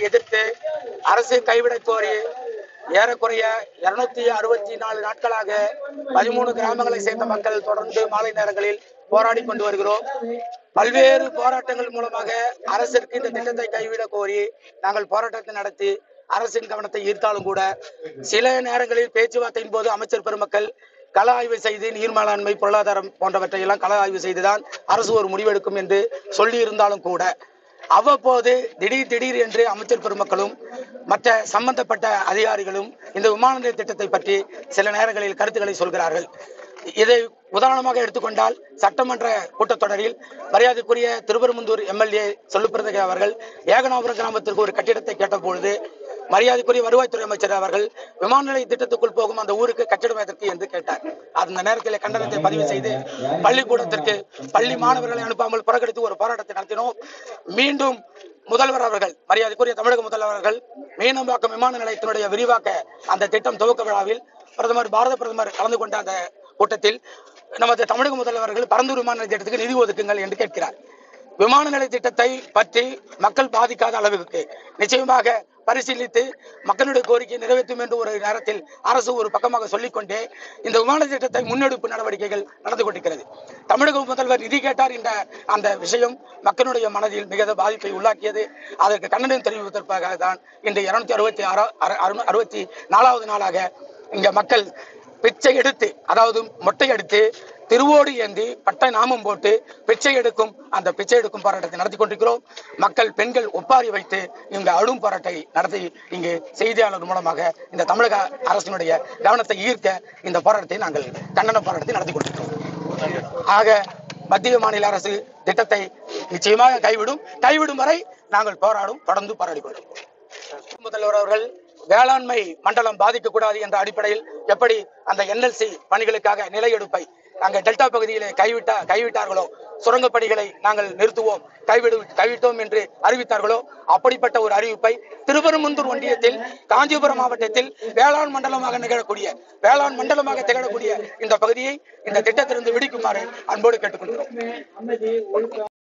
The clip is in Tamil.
எதிர்த்து அரசு கைவிடக் கோரி ஏறக்குறைய இருநூத்தி அறுபத்தி நாலு நாட்களாக பதிமூணு கிராமங்களை சேர்ந்த மக்கள் தொடர்ந்து மாலை நேரங்களில் போராடி கொண்டு வருகிறோம் பல்வேறு போராட்டங்கள் மூலமாக அரசிற்கு இந்த திட்டத்தை கைவிட கோரி நாங்கள் போராட்டத்தை நடத்தி அரசின் கவனத்தை ஈர்த்தாலும் கூட சில நேரங்களில் பேச்சுவார்த்தையின் போது அமைச்சர் பெருமக்கள் கள ஆய்வு செய்து நீர் மேலாண்மை பொருளாதாரம் போன்றவற்றை எல்லாம் கள ஆய்வு செய்துதான் அரசு ஒரு முடிவெடுக்கும் என்று சொல்லி இருந்தாலும் கூட அவ்வப்போது திடீர் திடீர் என்று அமைச்சர் பெருமக்களும் மற்ற சம்பந்தப்பட்ட அதிகாரிகளும் இந்த விமான நிலைய திட்டத்தை பற்றி சில நேரங்களில் கருத்துக்களை சொல்கிறார்கள் இதை உதாரணமாக எடுத்துக்கொண்டால் சட்டமன்ற கூட்டத்தொடரில் மரியாதைக்குரிய திருப்பரங்குன்றூர் எம்எல்ஏ சொல்லுப்பிரதக அவர்கள் ஏகனாபுரம் கிராமத்திற்கு ஒரு கட்டிடத்தை கேட்டபொழுது மரியாதைக்குரிய வருவாய்த்துறை அமைச்சர் அவர்கள் விமான நிலைய திட்டத்துக்குள் போகும் அந்த ஊருக்கு கட்டிடம் எதற்கு என்று கேட்டார் அந்த நேரத்தில் கண்டனத்தை பதிவு செய்து பள்ளிக்கூடத்திற்கு பள்ளி மாணவர்களை அனுப்பாமல் புறக்கணித்து ஒரு போராட்டத்தை நடத்தினோம் மீண்டும் முதல்வர் அவர்கள் மரியாதைக்குரிய தமிழக முதல்வர் அவர்கள் மீனம்பாக்கம் விமான நிலையத்தினுடைய விரிவாக்க அந்த திட்டம் துவக்க விழாவில் பிரதமர் பாரத பிரதமர் கலந்து கொண்ட அந்த கூட்டத்தில் நமது தமிழக முதல்வர்கள் பரந்தூர் விமான நிலைய திட்டத்துக்கு நிதி ஒதுக்குங்கள் என்று கேட்கிறார் விமான நிலைய திட்டத்தை பற்றி மக்கள் பாதிக்காத அளவுக்கு நிச்சயமாக பரிசீலித்து மக்களுடைய கோரிக்கையை நிறைவேற்றும் என்று ஒரு நேரத்தில் அரசு ஒரு பக்கமாக சொல்லிக்கொண்டே இந்த விமான திட்டத்தை முன்னெடுப்பு நடவடிக்கைகள் நடந்து கொண்டிருக்கிறது தமிழக முதல்வர் நிதி கேட்டார் என்ற அந்த விஷயம் மக்களுடைய மனதில் மிகுந்த பாதிப்பை உள்ளாக்கியது அதற்கு கண்டனம் தெரிவிப்பதற்காக தான் இன்று இருநூத்தி அறுபத்தி ஆறா அறுபத்தி நாலாவது நாளாக இங்க மக்கள் பிச்சை எடுத்து அதாவது மொட்டை எடுத்து திருவோடு ஏந்தி பட்டை நாமம் போட்டு பிச்சை எடுக்கும் அந்த பிச்சை எடுக்கும் போராட்டத்தை நடத்தி கொண்டிருக்கிறோம் மக்கள் பெண்கள் ஒப்பாரி வைத்து இங்கு அழும் போராட்டத்தை நடத்தி இங்கு செய்தியாளர் மூலமாக இந்த தமிழக அரசினுடைய கவனத்தை ஈர்க்க இந்த போராட்டத்தை நாங்கள் கண்டன போராட்டத்தை நடத்தி கொண்டிருக்கிறோம் ஆக மத்திய மாநில அரசு திட்டத்தை நிச்சயமாக கைவிடும் கைவிடும் வரை நாங்கள் போராடும் தொடர்ந்து போராடி கொண்டிருக்கிறோம் முதல்வர் அவர்கள் வேளாண்மை மண்டலம் பாதிக்கக்கூடாது என்ற அடிப்படையில் எப்படி அந்த என்எல்சி பணிகளுக்காக நிலையெடுப்பை அங்க டெல்டா பகுதியிலே கைவிட்டா கைவிட்டார்களோ சுரங்கப் பணிகளை நாங்கள் நிறுத்துவோம் கைவிடு கைவிட்டோம் என்று அறிவித்தார்களோ அப்படிப்பட்ட ஒரு அறிவிப்பை திருப்பரங்குன்றூர் ஒன்றியத்தில் காஞ்சிபுரம் மாவட்டத்தில் வேளாண் மண்டலமாக நிகழக்கூடிய வேளாண் மண்டலமாக திகழக்கூடிய இந்த பகுதியை இந்த திட்டத்திலிருந்து விடுக்குமாறு அன்போடு கேட்டுக்கொள்கிறோம்